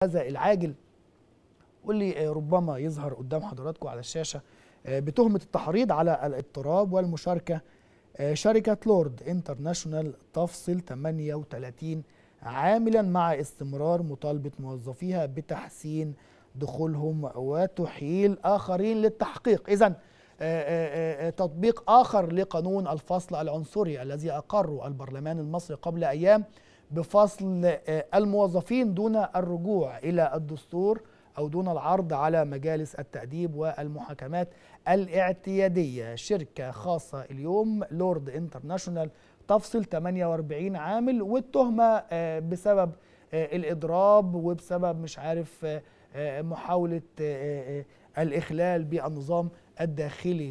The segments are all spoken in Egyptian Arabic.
هذا العاجل واللي ربما يظهر قدام حضراتكم على الشاشة بتهمة التحريض على الاضطراب والمشاركة شركة لورد انترناشونال تفصل 38 عاملا مع استمرار مطالبة موظفيها بتحسين دخولهم وتحيل آخرين للتحقيق إذا تطبيق آخر لقانون الفصل العنصري الذي أقره البرلمان المصري قبل أيام بفصل الموظفين دون الرجوع إلى الدستور أو دون العرض على مجالس التأديب والمحاكمات الاعتيادية شركة خاصة اليوم لورد انترناشونال تفصل 48 عامل والتهمة بسبب الإضراب وبسبب مش عارف محاولة الإخلال بالنظام الداخلي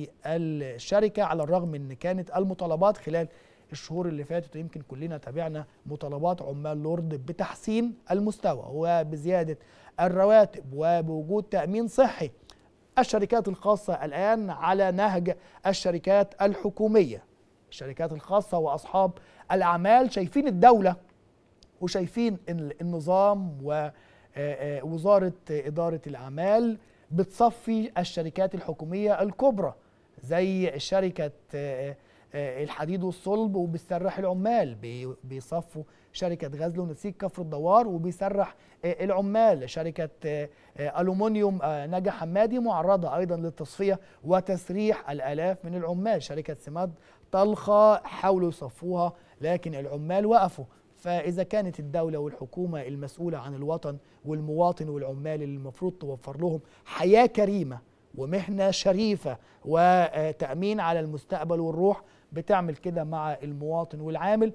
للشركة على الرغم أن كانت المطالبات خلال الشهور اللي فاتت ويمكن كلنا تابعنا مطالبات عمال لورد بتحسين المستوى وبزيادة الرواتب وبوجود تأمين صحي الشركات الخاصة الآن على نهج الشركات الحكومية الشركات الخاصة وأصحاب الأعمال شايفين الدولة وشايفين النظام ووزارة إدارة الأعمال بتصفي الشركات الحكومية الكبرى زي شركة الحديد والصلب وبيسرح العمال بيصفوا شركة غزل ونسيج كفر الدوار وبيسرح العمال شركة ألومنيوم نجا حمادي معرضة أيضا للتصفية وتسريح الآلاف من العمال شركة سماد طلخة حاولوا يصفوها لكن العمال وقفوا فإذا كانت الدولة والحكومة المسؤولة عن الوطن والمواطن والعمال اللي المفروض توفر لهم حياة كريمة ومهنة شريفة وتأمين على المستقبل والروح بتعمل كده مع المواطن والعامل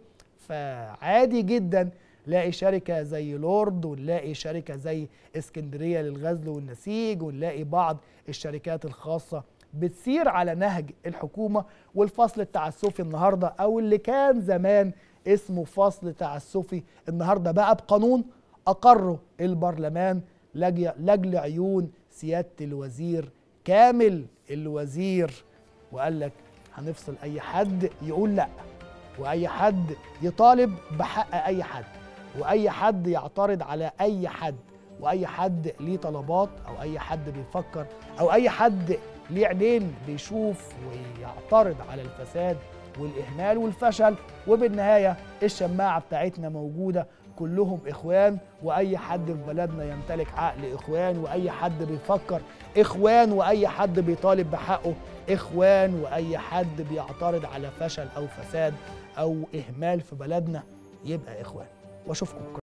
فعادي جدا نلاقي شركة زي لورد ونلاقي شركة زي اسكندرية للغزل والنسيج ونلاقي بعض الشركات الخاصة بتسير على نهج الحكومة والفصل التعسفي النهاردة أو اللي كان زمان اسمه فصل تعسفي النهاردة بقى بقانون أقره البرلمان لجل عيون سيادة الوزير كامل الوزير وقال لك هنفصل أي حد يقول لأ وأي حد يطالب بحق أي حد وأي حد يعترض على أي حد وأي حد ليه طلبات أو أي حد بيفكر أو أي حد ليه عينين بيشوف ويعترض على الفساد والإهمال والفشل وبالنهاية الشماعة بتاعتنا موجودة كلهم إخوان وأي حد في بلدنا يمتلك عقل إخوان وأي حد بيفكر إخوان وأي حد بيطالب بحقه إخوان وأي حد بيعترض على فشل أو فساد أو إهمال في بلدنا يبقى إخوان وأشوفكم